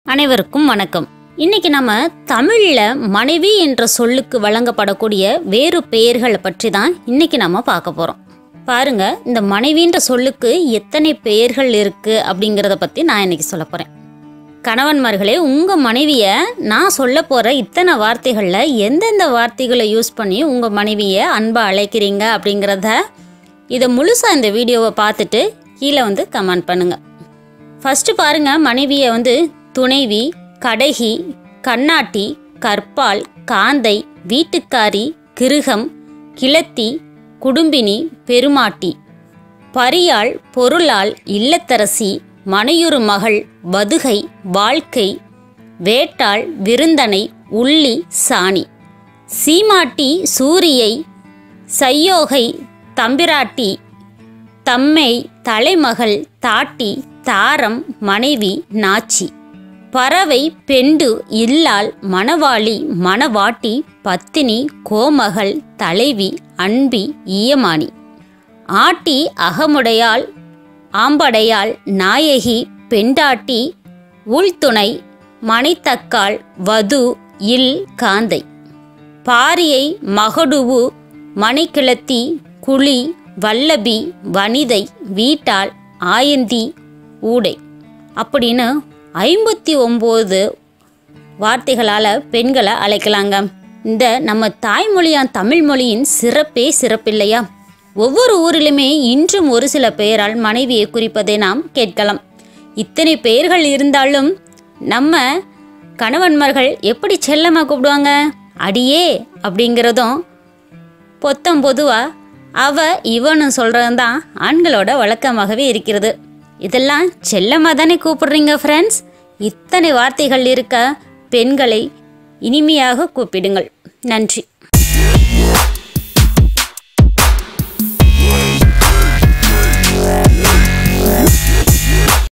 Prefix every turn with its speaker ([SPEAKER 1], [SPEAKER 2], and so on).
[SPEAKER 1] அனைவருக்கும் வணக்கம் இன்னைக்கு நம்ம தமிழ்ல மனைவி என்ற சொல்லுக்கு வழங்கப்படக்கூடிய வேறு பெயர்களை பற்றி தான் இன்னைக்கு நம்ம பார்க்க போறோம் பாருங்க இந்த மனைவின்ற சொல்லுக்கு எத்தனை பெயர்கள் இருக்கு அப்படிங்கிறத பத்தி நான் இன்னைக்கு சொல்ல போறேன் கணவன்மார்களே உங்க மனைவிய நான் சொல்ல போற இத்தனை வார்த்தைகள்ல எந்தெந்த வார்த்தைகளை யூஸ் பண்ணி உங்க மனைவிய அன்பா அழைக்கிறீங்க அப்படிங்கிறத இதை முழுசா இந்த வீடியோவை பார்த்துட்டு கீழே வந்து கமெண்ட் பண்ணுங்க ஃபர்ஸ்ட் பாருங்க மனைவியை வந்து துணைவி கடகி கண்ணாட்டி கற்பால் காந்தை வீட்டுக்காரி கிருகம் கிளத்தி குடும்பினி பெருமாட்டி பரியாள் பொருளாள் இல்லத்தரசி மனையுறு மகள் வதுகை வாழ்க்கை வேட்டாள் விருந்தனை உள்ளி சாணி சீமாட்டி சூரியை சையோகை தம்பிராட்டி தம்மை தலைமகள் தாட்டி தாரம் மனைவி நாச்சி பறவை பெண்டு இல்லாள் மணவாளி மணவாட்டி பத்தினி கோமகள் தலைவி அன்பி ஈயமானி ஆட்டி அகமுடையாள் ஆம்படையாள் நாயகி பெண்டாட்டி உள்துணை மணித்தக்காள் வது இல் காந்தை பாரியை மகடுவு மணிக்கிழத்தி குழி வல்லபி வனிதை வீட்டாள் ஆயந்தி ஊடை அப்படின்னு ஐம்பத்தி ஒம்பது வார்த்தைகளால் பெண்களை அழைக்கலாங்க இந்த நம்ம தாய்மொழியான் தமிழ் மொழியின் சிறப்பே சிறப்பில்லையா ஒவ்வொரு ஊரிலுமே இன்றும் ஒரு சில பெயரால் மனைவியை குறிப்பதை நாம் கேட்கலாம் இத்தனை பெயர்கள் இருந்தாலும் நம்ம கணவன்மார்கள் எப்படி செல்லமாக கூப்பிடுவாங்க அடியே அப்படிங்கிறதும் பொத்தம் பொதுவா அவ இவனு சொல்கிறது தான் ஆண்களோட வழக்கமாகவே இருக்கிறது இதெல்லாம் செல்லமாக தானே கூப்பிடுறீங்க ஃப்ரெண்ட்ஸ் இத்தனை வார்த்தைகள் இருக்க பெண்களை இனிமையாக கூப்பிடுங்கள் நன்றி